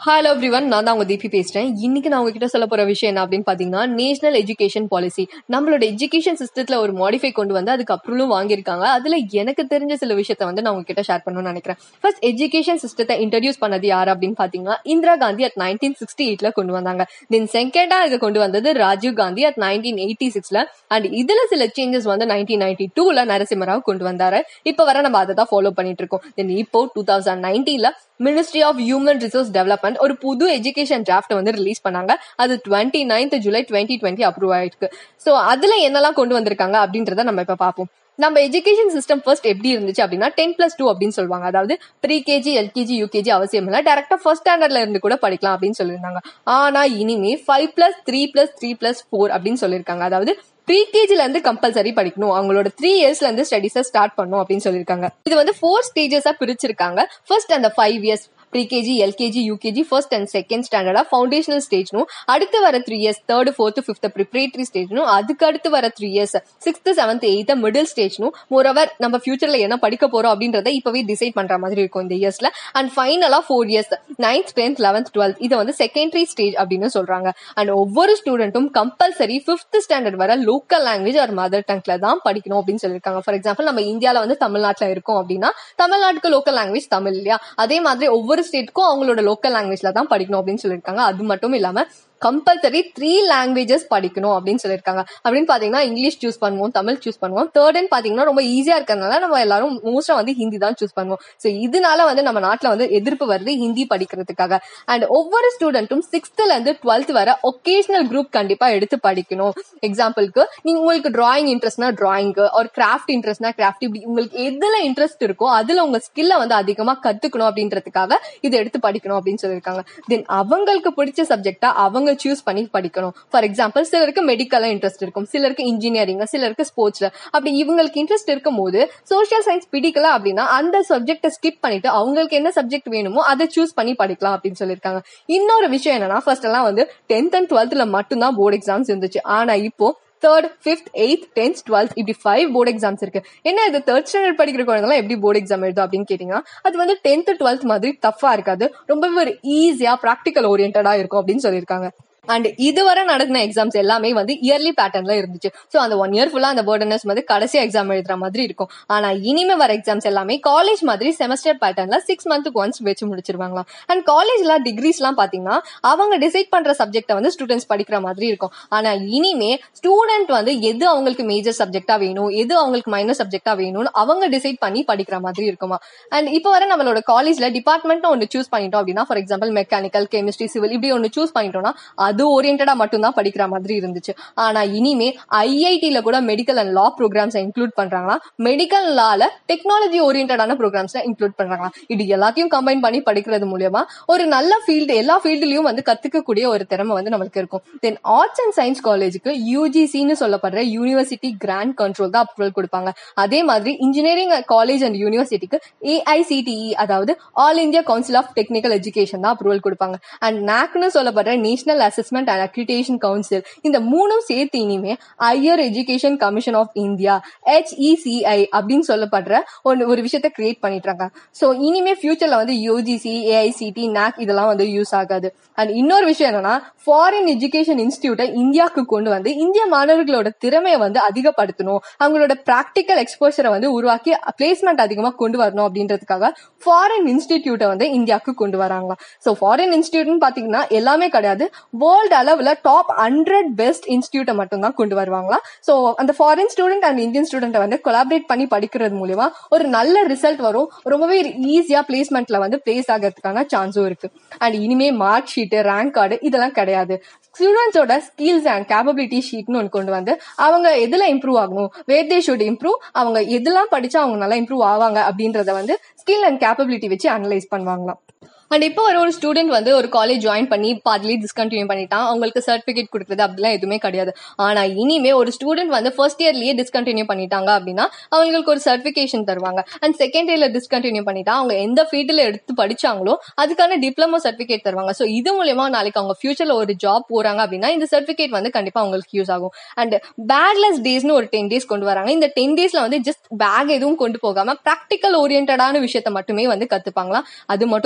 hello everyone நான் தான் உங்க தீபி பேசுறேன் இன்னைக்கு நான் உங்ககிட்ட சொல்ல போற விஷயம் என்ன அப்படின்னு பாத்தீங்கன்னா நேஷனல் எஜுகேஷன் பாலிசி நம்மளோட எஜுகேஷன் சிஸ்டத்துல ஒரு மாடிஃபை கொண்டு வந்து அதுக்கு அப்ரூவலும் வாங்கியிருக்காங்க அதுல எனக்கு தெரிஞ்ச சில விஷயத்த வந்து நான் உங்ககிட்ட ஷேர் பண்ணணும்னு நினைக்கிறேன் ஃபர்ஸ்ட் எஜுகேஷன் சிஸ்டத்தை இன்ட்ரடியூஸ் பண்ணது யார் அப்படின்னு பாத்தீங்கன்னா Indira Gandhi at nineteen sixty எயிட்ல கொண்டு வந்தாங்க தென் செகண்டா இதை கொண்டு வந்தது Rajiv Gandhi at nineteen eighty சிக்ஸ்ல அண்ட் இதுல சில சேஞ்சஸ் வந்து நைன்டீன் நைன்டி டூல நரசிம்மராவ் கொண்டு வந்தாரு இப்ப வர நம்ம அதை தான் ஃபாலோ பண்ணிட்டு இருக்கோம் தென் இப்போ டூ தௌசண்ட் நைன்டீன்ல ministry of human resource development ஒரு புது எஜுகேஷன் டிராஃப்ட் வந்து ரிலீஸ் பண்ணாங்க அது twenty ninth July twenty twenty approve ஆயிருக்கு ஸோ அதுல என்னெல்லாம் கொண்டு வந்திருக்காங்க அப்படின்றத நம்ம இப்ப பார்ப்போம் நம்ம எஜுகேஷன் சிஸ்டம் ஃபர்ஸ்ட் எப்படி இருந்துச்சு அப்படின்னா டென் பிளஸ் டூ அப்படின்னு சொல்லுவாங்க அதாவது ப்ரீ கேஜி எல்கேஜி யூகேஜி அவசியம் இல்லை டேரக்டா ஃபர்ஸ்ட் ஸ்டாண்டர்ட்ல இருந்து கூட படிக்கலாம் அப்படின்னு சொல்லியிருந்தாங்க ஆனா இனிமே five plus three plus three plus four அப்படின்னு சொல்லியிருக்காங்க அதாவது ப்ரீகேஜில இருந்து கம்பல்சரி படிக்கணும் அவங்களோட த்ரீ இயர்ஸ்ல இருந்து ஸ்டடிஸை ஸ்டார்ட் பண்ணும் அப்படின்னு சொல்லியிருக்காங்க இது வந்து ஃபோர் ஸ்டேஜஸா பிரிச்சிருக்காங்க ஃபர்ஸ்ட் அந்த five years pre KG LKG UKG first and second ஸ்டாண்டர்டா ஃபவுண்டேஷனல் ஸ்டேஜ்னும் அடுத்து வர three years third fourth fifth preparatory ஸ்டேஜ்னும் அதுக்கு அடுத்து வர three years sixth seventh eighth middle ஸ்டேஜ்னும் மோரோவர் நம்ம ஃபியூச்சர்ல என்ன படிக்க போறோம் அப்படின்றத இப்பவே டிசைட் பண்ற மாதிரி இருக்கும் இந்த இயர்ஸ்ல அண்ட் ஃபைனலா four years ninth tenth eleventh twelfth இதை வந்து செகண்டரி ஸ்டேஜ் அப்படின்னு சொல்றாங்க அண்ட் ஒவ்வொரு ஸ்டூடெண்ட்டும் கம்பல்சரி ஃபிஃப்த் ஸ்டாண்டர்ட் வர லோக்கல் லாங்குவேஜ் ஒரு மதர் டங்க்ல தான் படிக்கணும் அப்படின்னு சொல்லியிருக்காங்க ஃபார் எக்ஸாம்பிள் நம்ம இந்தியால வந்து தமிழ்நாட்டுல இருக்கோம் அப்படின்னா தமிழ்நாட்டுக்கு லோக்கல் லாங்குவேஜ் தமிழ் இல்லையா அதே மாதிரி ஒவ்வொரு ஸ்டேட்டுக்கும் அவங்களோட லோக்கல் லாங்குவேஜ்ல தான் படிக்கணும் அப்படின்னு சொல்லியிருக்காங்க அது மட்டும் இல்லாம கம்பல்சரி த்ரீ லாங்குவேஜஸ் படிக்கணும் அப்படின்னு சொல்லியிருக்காங்க அப்படின்னு பாத்தீங்கன்னா இங்கிலீஷ் சூஸ் பண்ணுவோம் தமிழ் சூஸ் பண்ணுவோம் தேர்ட்னு பாத்தீங்கன்னா ரொம்ப ஈஸியா இருக்கிறதுனால நம்ம எல்லாரும் மோஸ்டா வந்து ஹிந்தி தான் சூஸ் பண்ணுவோம் ஸோ இதனால வந்து நம்ம நாட்டுல வந்து எதிர்ப்பு வருது ஹிந்தி படிக்கிறதுக்காக அண்ட் ஒவ்வொரு ஸ்டூடெண்ட்டும் சிக்ஸ்த்ல இருந்து டுவெல்த் வர ஒகேஷனல் குரூப் கண்டிப்பா எடுத்து படிக்கணும் எக்ஸாம்பிளுக்கு நீங்க உங்களுக்கு டிராயிங் இன்ட்ரெஸ்ட்னா டிராயிங் ஒரு கிராஃப்ட் இன்ட்ரெஸ்ட்னா கிராஃப்ட் இப்படி உங்களுக்கு எதுல இன்ட்ரெஸ்ட் இருக்கோ அதுல உங்க ஸ்கில்ல வந்து அதிகமா கத்துக்கணும் அப்படின்றதுக்காக இதை எடுத்து படிக்கணும் அப்படின்னு சொல்லியிருக்காங்க தென் அவங்களுக்கு பிடிச்ச சப்ஜெக்டா அவங்க சூஸ் பண்ணி படிக்கணும் ஃபார் எக்ஸாம்பிள் சிலருக்கு மெடிக்கல்ல இன்ட்ரெஸ்ட் இருக்கும் சிலருக்கு இன்ஜினியரிங் சிலருக்கு ஸ்போர்ட்ஸ்ல அப்படி இவங்களுக்கு இன்ட்ரெஸ்ட் இருக்கும் போது சோஷியல் சயின்ஸ் பிடிக்கல அப்படின்னா அந்த சப்ஜெக்டை ஸ்கிப் பண்ணிட்டு அவங்களுக்கு என்ன சப்ஜெக்ட் வேணுமோ அதை சூஸ் பண்ணி படிக்கலாம் அப்படின்னு சொல்லியிருக்காங்க இன்னொரு விஷயம் என்னன்னா ஃபர்ஸ்ட் எல்லாம் வந்து டென்த் அண்ட் டுவெல்த்ல மட்டும்தான் போர்டு எக்ஸாம்ஸ் இருந்துச்சு ஆனா இப்போ third fifth eighth tenth twelfth இப்படி ஃபைவ் போர்டு எக்ஸாம்ஸ் இருக்கு என்ன இது தேர்ட் ஸ்டாண்டர்ட் படிக்கிற குழந்தைங்களாம் எப்படி போர்டு எக்ஸாம் எழுதும் அப்படின்னு கேட்டீங்கன்னா அது வந்து டென்த் டுவெல்த் மாதிரி டஃபா இருக்காது ரொம்பவே ஒரு ஈஸியா ப்ராக்டிக்கல் ஓரியன்டா இருக்கும் அப்படின்னு சொல்லியிருக்காங்க அண்ட் இதுவரை நடக்கின எக்ஸாம்ஸ் எல்லாமே வந்து இயர்லி பேட்டர்ன்ல இருந்துச்சு ஸோ அந்த ஒன் இயர் ஃபுல்லா அந்த பேர்டனஸ் வந்து கடைசி எக்ஸாம் எழுதுற மாதிரி இருக்கும் ஆனா இனிமே வர எக்ஸாம்ஸ் எல்லாமே காலேஜ் மாதிரி செமஸ்டர் பேட்டர்ன்ல சிக்ஸ் மந்த்துக்கு ஒன்ஸ் வச்சு முடிச்சிருவாங்களாம் அண்ட் காலேஜ்ல டிகிரிஸ்லாம் பாத்தீங்கன்னா அவங்க டிசைட் பண்ற சப்ஜெக்டை வந்து ஸ்டூடெண்ட்ஸ் படிக்கிற மாதிரி இருக்கும் ஆனா இனிமே ஸ்டூடெண்ட் வந்து எது அவங்களுக்கு மேஜர் சப்ஜெக்டா வேணும் எது அவங்களுக்கு மைனர் சப்ஜெக்டா வேணும்னு அவங்க டிசைட் பண்ணி படிக்கிற மாதிரி இருக்குமா அண்ட் இப்போ வர நம்மளோட காலேஜ்ல டிபார்ட்மெண்ட் ஒன்று சூஸ் பண்ணிட்டோம் அப்படின்னா for example mechanical chemistry civil இப்படி ஒன்று சூஸ் பண்ணிட்டோம்னா அது ஓரியன்டா மட்டும்தான் படிக்கிற மாதிரி இருந்துச்சு ஆனா இனிமே ஐஐடியில கூட medical and law programs include பண்றாங்களா மெடிக்கல் லால டெக்னாலஜி ஓரியன்டான ப்ரோக்ராம்ஸ் இன்க்ளூட் பண்றாங்களா இது எல்லாத்தையும் கம்பைன் பண்ணி படிக்கிறது மூலியமா ஒரு நல்ல ஃபீல்டு எல்லா ஃபீல்டுலயும் வந்து கத்துக்கக்கூடிய ஒரு திறமை வந்து நம்மளுக்கு இருக்கும் தென் ஆர்ட்ஸ் அண்ட் சயின்ஸ் காலேஜுக்கு யூஜிசின்னு சொல்லப்படுற யூனிவர்சிட்டி கிராண்ட் கண்ட்ரோல் தான் அப்ரூவல் கொடுப்பாங்க அதே மாதிரி இன்ஜினியரிங் காலேஜ் அண்ட் யூனிவர்சிட்டிக்கு ஏஐசிடிஇ அதாவது all India council of technical education தான் அப்ரூவல் கொடுப்பாங்க அண்ட் நாக்னு சொல்லப்படுற national assessment and accreditation council இந்த மூணும் சேர்த்து இனிமே higher education commission of India HECI அப்படின்னு சொல்லப்படுற ஒரு ஒரு விஷயத்த கிரியேட் பண்ணிட்டாங்க ஸோ இனிமே ஃபியூச்சர்ல வந்து யூஜிசி ஏஐசிடி நாக் இதெல்லாம் வந்து யூஸ் ஆகாது அண்ட் இன்னொரு விஷயம் என்னன்னா ஃபாரின் எஜுகேஷன் இன்ஸ்டியூட்டை இந்தியாவுக்கு கொண்டு வந்து இந்திய மாணவர்களோட திறமையை வந்து அதிகப்படுத்தணும் அவங்களோட ப்ராக்டிக்கல் எக்ஸ்போசரை வந்து உருவாக்கி பிளேஸ்மெண்ட் அதிகமாக கொண்டு வரணும் அப்படின்றதுக்காக ஃபாரின் இன்ஸ்டிடியூட்டை வந்து இந்தியாவுக்கு கொண்டு வராங்களாம் ஸோ ஃபாரின் இன்ஸ்டியூட்னு பார்த்தீங்கன்னா எல்லாமே கிடையாது வேர்ல்டு அளவில் டாப் ஹண்ட்ரட் பெஸ்ட் இன்ஸ்டியூட்டை மட்டும் தான் கொண்டு வருவாங்களா ஸோ அந்த ஃபாரின் ஸ்டூடெண்ட் அண்ட் இந்தியன் ஸ்டூடெண்ட்டை வந்து கொலாபரேட் பண்ணி படிக்கிறது மூலியமா ஒரு நல்ல ரிசல்ட் வரும் ரொம்பவே ஈஸியா பிளேஸ்மெண்ட்ல வந்து பிளேஸ் ஆகிறதுக்கான சான்ஸும் இருக்கு அண்ட் இனிமே மார்க் ஷீட்டு ரேங்க் கார்டு இதெல்லாம் கிடையாது ஸ்டூடெண்ட்ஸோட ஸ்கில்ஸ் அண்ட் கேப்பபிலிட்டி ஷீட்னு ஒன்று கொண்டு வந்து அவங்க எதுல இம்ப்ரூவ் ஆகணும் வேர் தே ஷுட் இம்ப்ரூவ் அவங்க எதெல்லாம் படிச்சா அவங்க நல்லா இம்ப்ரூவ் ஆவாங்க அப்படின்றத வந்து ஸ்கில் அண்ட் கேப்பபிலிட்டி வச்சு அனலைஸ் பண்ணுவாங்களாம் அண்ட் இப்போ ஒரு ஒரு ஸ்டூடெண்ட் வந்து ஒரு காலேஜ் ஜாயின் பண்ணி பாதிலேயே டிஸ்கண்டினியூ பண்ணிட்டான் அவங்களுக்கு சர்டிஃபிகேட் கொடுக்குறது அப்படிலாம் எதுவுமே கிடையாது ஆனா இனிமே ஒரு ஸ்டூடெண்ட் வந்து ஃபர்ஸ்ட் இயர்லயே டிஸ்கண்டினியூ பண்ணிட்டாங்க அப்படின்னா அவங்களுக்கு ஒரு சர்டிஃபிகேஷன் தருவாங்க அண்ட் செகண்ட் இயர்ல டிஸ்கண்டினியூ பண்ணிட்டா அவங்க எந்த ஃபீல்டில் எடுத்து படிச்சாங்களோ அதுக்கான டிப்ளமோ சர்டிஃபிகேட் தருவாங்க ஸோ இது மூலியமா நாளைக்கு அவங்க ஃபியூச்சர்ல ஒரு ஜாப் போறாங்க அப்படின்னா இந்த சர்டிஃபிகேட் வந்து கண்டிப்பா அவங்களுக்கு யூஸ் ஆகும் அண்ட் பேக்லெஸ் டேஸ்னு ஒரு டென் டேஸ் கொண்டு வராங்க இந்த டென் டேஸ்ல வந்து ஜஸ்ட் பேக் எதுவும் கொண்டு போகாம ப்ராக்டிக்கல் ஓரியன்டான விஷயத்த மட்டுமே வந்து கத்துப்பாங்களாம் அது மட்டும் இல்லாம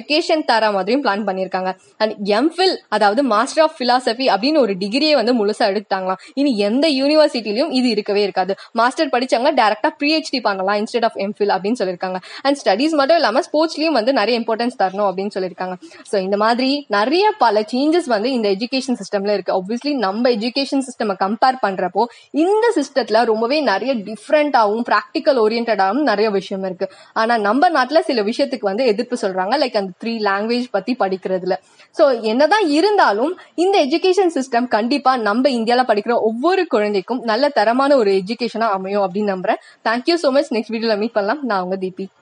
வெக்கேஷன் தர மாதிரியும் பிளான் பண்ணியிருக்காங்க அண்ட் எம்ஃபில் அதாவது மாஸ்டர் ஆஃப் பிலாசபி அப்படின்னு ஒரு டிகிரியே வந்து முழுசா எடுத்தாங்களாம் இனி எந்த யூனிவர்சிட்டிலையும் இது இருக்கவே இருக்காது மாஸ்டர் படிச்சவங்க டேரக்டா பிஹெச்டி பண்ணலாம் இன்ஸ்டெட் ஆஃப் எம்ஃபில் அப்படின்னு சொல்லியிருக்காங்க அண்ட் ஸ்டடீஸ் மட்டும் இல்லாம ஸ்போர்ட்ஸ்லயும் வந்து நிறைய இம்பார்ட்டன்ஸ் தரணும் அப்படின்னு சொல்லியிருக்காங்க ஸோ இந்த மாதிரி நிறைய பல சேஞ்சஸ் வந்து இந்த எஜுகேஷன் சிஸ்டம்ல இருக்கு ஆப்வியஸ்லி நம்ம எஜுகேஷன் சிஸ்டம் கம்பேர் பண்றப்போ இந்த சிஸ்டத்துல ரொம்பவே நிறைய டிஃப்ரெண்டாகவும் ப்ராக்டிக்கல் ஓரியன்டாகவும் நிறைய விஷயம் இருக்கு ஆனா நம்ம நாட்டுல சில விஷயத்துக்கு வந்து எதிர்ப்பு சொல்றாங்க லைக் அந்த த்ரீ லாங்குவேஜ் பத்தி படிக்கிறதுல ஸோ என்னதான் இருந்தாலும் இந்த எஜுகேஷன் சிஸ்டம் கண்டிப்பா நம்ம இந்தியால படிக்கிற ஒவ்வொரு குழந்தைக்கும் நல்ல தரமான ஒரு எஜுகேஷனா அமையும் அப்படின்னு நம்புறேன் தேங்க்யூ ஸோ மச் நெக்ஸ்ட் வீடியோல மீட் பண்ணலாம் நான் உங்க தீபி